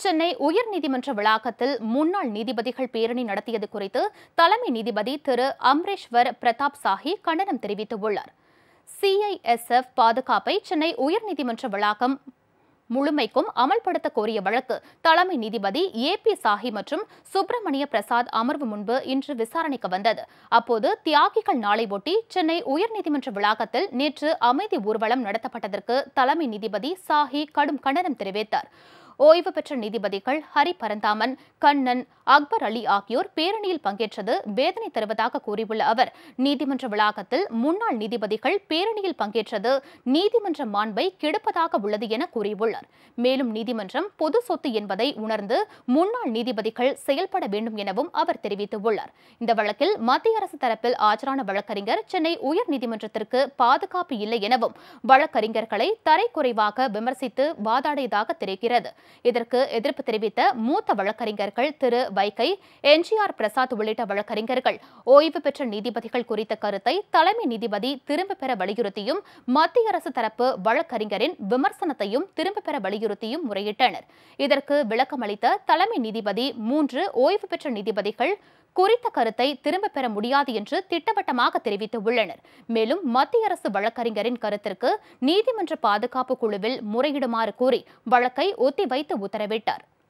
சென்னை உயர்நீதிமன்ற வளாகத்தில் முன்னாள் நீதிபதிகள் பேரணி நடத்தியது குறித்து தலைமை நீதிபதி திரு அம்ரேஷ்வர் பிரதாப் சாஹி கண்டனம் தெரிவித்துள்ளார் சிஐஎஸ்எஃப் பாதுகாப்பை சென்னை உயர்நீதிமன்ற வளாகம் முழுமைக்கும் அமல்படுத்த கோரிய வழக்கு தலைமை நீதிபதி ஏ பி சாஹி மற்றும் சுப்பிரமணிய பிரசாத் அமர்வு முன்பு இன்று விசாரணைக்கு வந்தது அப்போது தியாகிகள் நாளை ஒட்டி சென்னை உயர்நீதிமன்ற வளாகத்தில் நேற்று அமைதி ஊர்வலம் நடத்தப்பட்டதற்கு தலைமை நீதிபதி சாஹி கடும் கண்டனம் தெரிவித்தார் ஓய்வு பெற்ற நீதிபதிகள் ஹரி பரந்தாமன் கண்ணன் அக்பர் அலி ஆகியோர் பேரணியில் பங்கேற்றது வேதனை தருவதாக கூறியுள்ள அவர் நீதிமன்ற வளாகத்தில் முன்னாள் நீதிபதிகள் பேரணியில் பங்கேற்றது நீதிமன்ற மாண்பை கெடுப்பதாக உள்ளது என கூறியுள்ளார் மேலும் நீதிமன்றம் பொது சொத்து என்பதை உணர்ந்து முன்னாள் நீதிபதிகள் செயல்பட வேண்டும் எனவும் அவர் தெரிவித்துள்ளார் இந்த வழக்கில் மத்திய அரசு தரப்பில் ஆஜரான வழக்கறிஞர் சென்னை உயர்நீதிமன்றத்திற்கு பாதுகாப்பு இல்லை எனவும் வழக்கறிஞர்களை தரைக்குறைவாக விமர்சித்து வாதாடியதாக தெரிகிறது இதற்கு எதிர்ப்பு தெரிவித்த மூத்த வழக்கறிஞர்கள் திரு வைகை என்ஜிஆர் பிரசாத் உள்ளிட்ட வழக்கறிஞர்கள் ஓய்வு பெற்ற நீதிபதிகள் குறித்த கருத்தை தலைமை நீதிபதி திரும்பப் பெற வலியுறுத்தியும் மத்திய அரசு தரப்பு வழக்கறிஞரின் விமர்சனத்தையும் திரும்பப் பெற வலியுறுத்தியும் முறையிட்டனர் இதற்கு விளக்கமளித்த தலைமை நீதிபதி மூன்று ஓய்வு பெற்ற நீதிபதிகள் குறித்த கருத்தை திரும்பப் பெற முடியாது என்று திட்டவட்டமாக தெரிவித்துள்ளனர் மேலும் மத்திய அரசு வழக்கறிஞரின் கருத்திற்கு நீதிமன்ற பாதுகாப்பு குழுவில் முறையிடுமாறு கூறி வழக்கை ஒத்திவைத்து உத்தரவிட்டார்